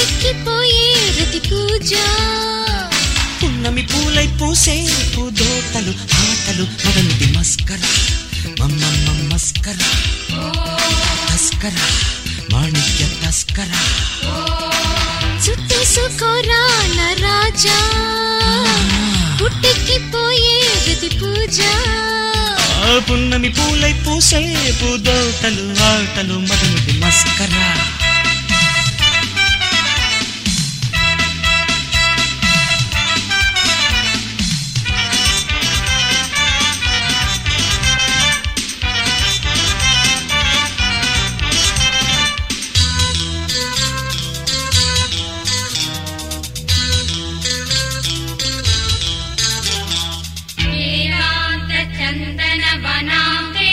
పుట్టెక్కిపోయే రతి పూజ పున్నమి పూలై పూసే పూదోటలు ఆటలు మదనుడి మస్కర మమ్మమ్మ మస్కర తస్కర మాణిక్య తస్కర చుట్టేసుకోరా నా రాజా పుట్టెక్కిపోయే రతి పూజ ఆ పున్నమి పూలై పూసే పూదోటలు ఆటలు మదనుడి మస్కర वेदान्तचन्दनवनान्ते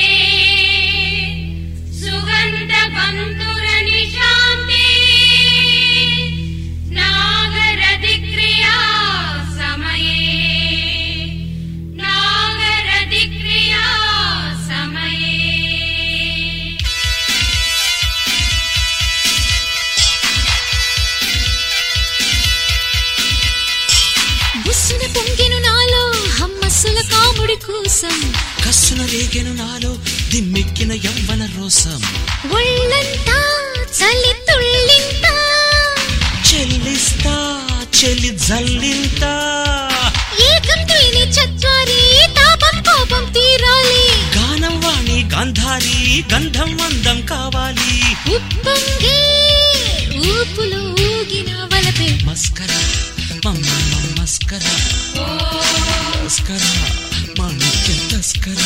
सुगन्धबन्धुरनिशान्ते नागरधिक्रिया समये नागरधिक्रिया समये బుస్సున పొంగెను నాలో హమ్మస్సుల కాముడి కోసం కస్సున రేగెను నాలో దిమ్మెక్కిన యవ్వన రోసం ఒళ్ళంతా చలి తుళ్ళింతా చెల్లిస్తా చెల్లి జల్లింతా ఏకం త్రీని చత్వారి తాపం కోపం తీరాలి గానం వాణి గాంధారి గంధం అందం కావాలి ఉప్పొంగే ఊపులో ఊగిన వలపే మస్కర మమ్మమ్మ మస్కర మస్కర మాణిక్య తస్కర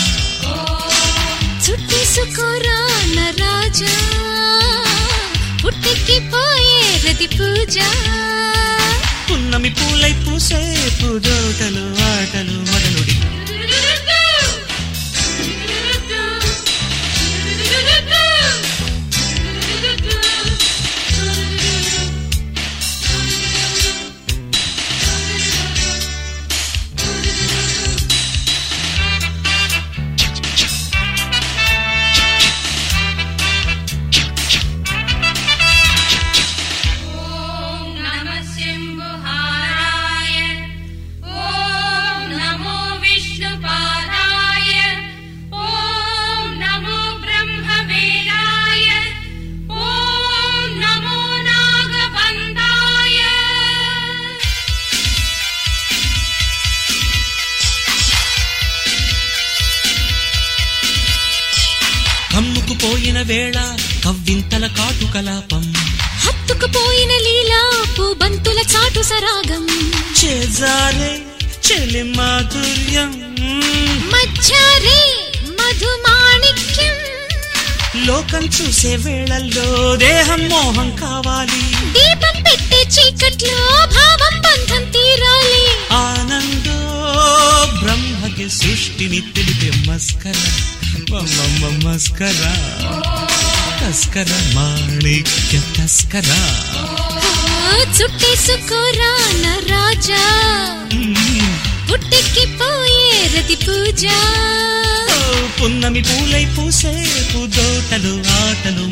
చుట్టేసుకోరా నా రాజా పుట్టెక్కిపోయే రతి పూజ పున్నమి పూలై పూసే పూదోటలు ఆటలు మదనుడి ॐ नमः शम्भुहाराय ॐ नमो विष्णुपादाय ॐ नमो ब्रह्मवेदाय ॐ नमो नागबन्धाय కమ్ముకు పోయిన వేళ కవ్వింతల కాటు కలాపం హత్తుకుపోయిన లీలా పూబంతుల చాటు సరాగం చేజారే చెలి మాధుర్యం మధ్యారే మధుమాణిక్యం లోకం చూసే వేళల్లో దేహం మోహం కావాలి దీపం పెట్టే చీకట్లో భావం బంధం తీరాలి ఆనందో బ్రహ్మకి సృష్టిని తెలిపే మస్కర మమ్మమ్మ మస్కర తస్కర మాణిక్య తస్కర ఆ, చుట్టేసుకోరా నా రాజా మ్మ్. పుట్టెక్కిపోయే రతి పూజ ఓ, పున్నమి పూలై పూసే పూదోటలు ఆటలు